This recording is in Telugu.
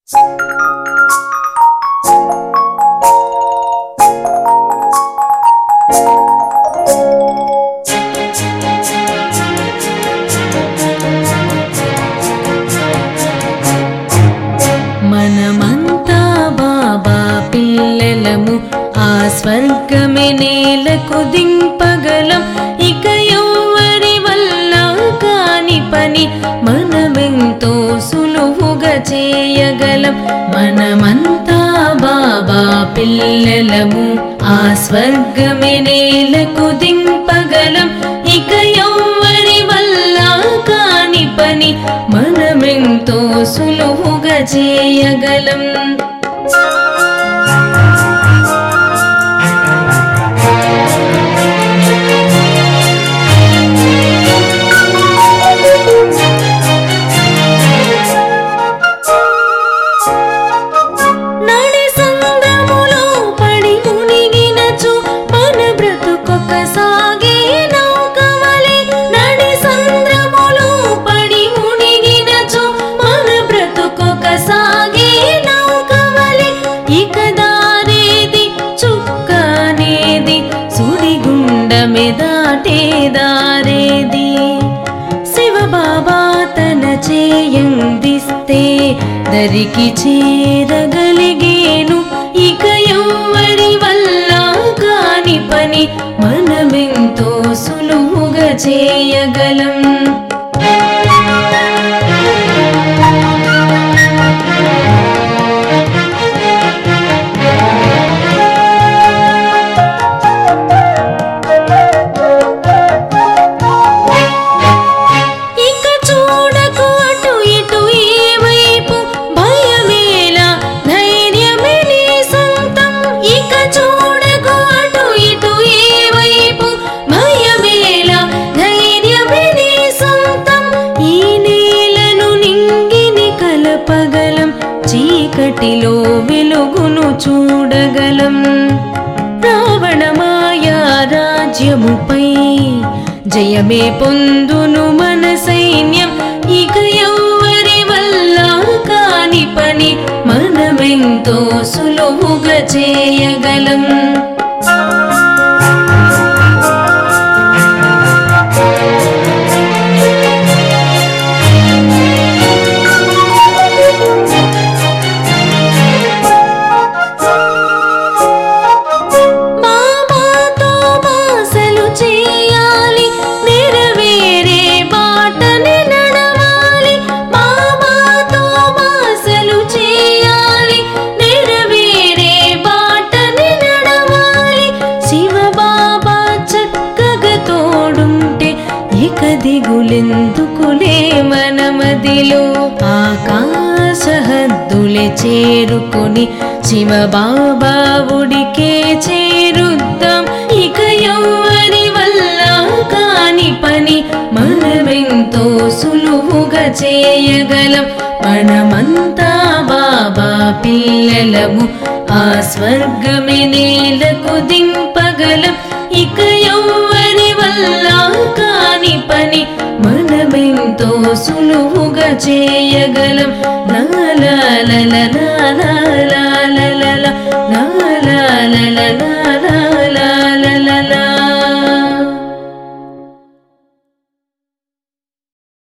మనమంతా బాబా పిల్లలము ఆ స్వర్గమే నేలకు దింపగలం ఇక ఎవ్వరి వల్ల కాని పని మనమెంతో సులువుగా చేయగలం మనమంతా బాబా పిల్లలము ఆ స్వర్గమే నేలకు దింపగలం ఇక ఎవ్వరి వల్ల కాని పని మనమెంతో సులువుగా చేయగలం నడి సంద్రములో పడి మునిగినచు మన బ్రతుకొక సాగే నౌకవలె నడి సంద్రములో పడి మునిగినచు మన బ్రతుకొక సాగే నౌకవలె ఇక దారేది చుక్క అనేది సుడిగుండమే దాటే దారేది శివబాబా తన చేయందిస్తే దరికి చేరగలిగేను ఇక ఎవ్వరి వల్ల కాని పని మనమెంతో సులువుగా చేయగలం ఇక చూడకు అటు ఇటు ఏ వైపు భయమేల ధైర్యమే నీ సొంతం ఇక చూడకు అటు ఇటు ఏ వైపు భయమేల ధైర్యమే నీ సొంతం ఈ నేలను నింగిని కలపగలం చీకటిలో వెలుగును చూడగలం రావణ మాయా రాజ్యముపై జయమే పొందును మన సైన్యం ఇక ఎవ్వరి వల్ల కాని పని మనమెంతో సులువుగా చేయగలం బాబాతో మాసలు చేయాలి నెరవేరే బాటని నడవాలి బాబాతో మాసలు చేయాలి నెరవేరే బాటని నడవాలి శివ బాబా చక్కగా తోడుంటే ఇక దిగులెందుకులే మనమదిలో ఆకాశ హద్దులే చేరుకొని శివ బాబా ఉడికే చేరుద్దాం ఇక ఎవ్వరి వల్ల కాని పని మనమెంతో సులువుగా చేయగలం మనమంతా బాబా పిల్లలము ఆ స్వర్గమే నేలకు దింపగలం ఇక ఎవ్వరి వల్ల కాని పని మనమెంతో సులువుగా చేయగలం లా లా లా లా లా లా లా లా లా లా లా లా లా లా